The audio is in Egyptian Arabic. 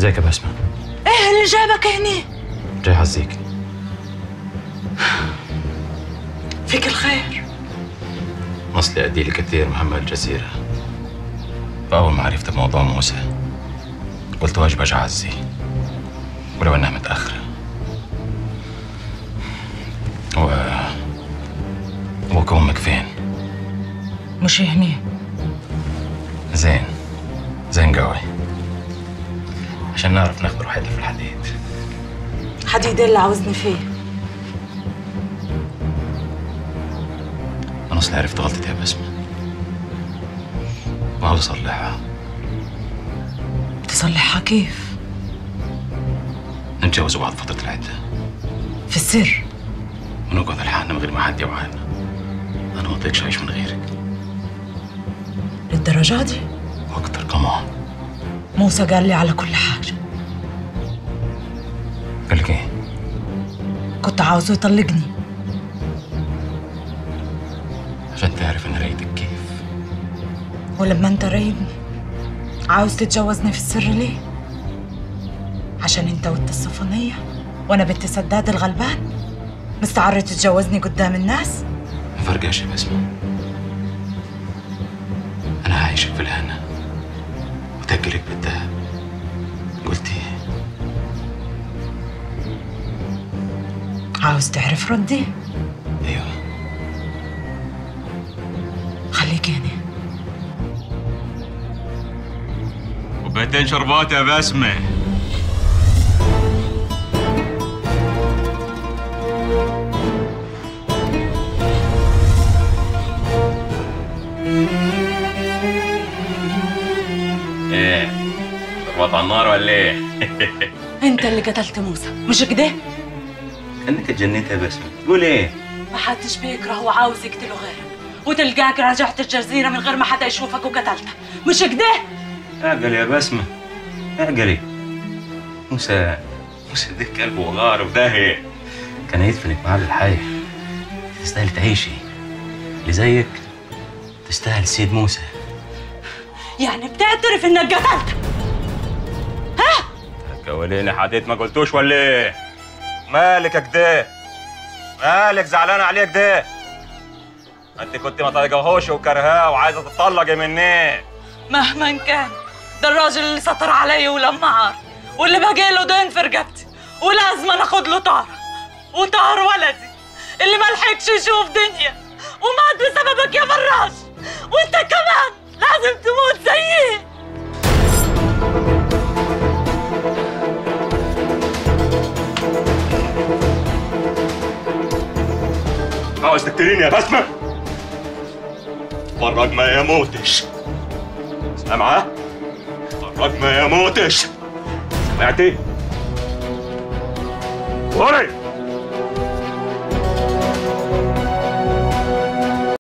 ازيك يا بسمة؟ ايه اللي جابك هنا جاي اعزيك فيك الخير اصلي ادي لي كثير مهمة الجزيرة فأول ما عرفت بموضوع موسى قلت واجب اجي اعزي ولو انها متأخرة و ابوك وامك فين؟ مش هنا زين زين قوي عشان نعرف ناخذ راحتنا في الحديد حديد اللي عاوزني فيه انا اصلي عرفت غلطتي يا بسمة وعاوز اصلحها تصلحها كيف نتجوز بعض فترة العدة في السر ونقعد لحالنا من غير ما حد يوعانا انا ما اطيقش اعيش من غيرك للدرجة دي واكتر كمان موسى قال لي على كل حاجة قال لك ايه؟ كنت عاوزه يطلقني عشان تعرف انا رايدك كيف ولما انت رايدني عاوز تتجوزني في السر ليه عشان انت وانت الصفنية وانا بنت سداد الغلبان مستعر تتجوزني قدام الناس ما فرقاش يا بسمة انا هعيشك في الهنا وتاكلك بالذهب قلت ايه؟ عاوز تعرف ردي ايوه خليك هنا وبيتين شربات يا بسمة ايه شربات على النار ولا ايه؟ انت اللي قتلت موسى مش كده انك اتجنيت يا بسمة تقول ايه؟ ما حدش بيكره وعاوز يقتله غيرك وتلقاك رجعت الجزيرة من غير ما حدا يشوفك وقتلته مش كده اعقل يا بسمة اعقلي موسى موسى ده كلب وغار وداهية كان يدفنك معاه للحي تستاهل تعيشي اللي زيك تستاهل سيد موسى يعني بتعترف انك قتلته تقوليني حديت ما قلتوش ولا ايه؟ مالك كده؟ مالك زعلان عليك ده؟ انت كنت ما طايقهوش وكرهاه وعايزه تطلقي مني مهما كان ده الراجل اللي سطر علي ولمعر واللي بقى له دين في رقبتي ولازم أنا اخد له طار وطار ولدي اللي ما لحقش يشوف دنيا ومات بسببك يا فراش وانت كمان لازم تموت زيي عاوز تقتليني يا بسمة؟ فرج ما يموتش سامعة؟ فرج ما يموتش سمعتي؟ قولي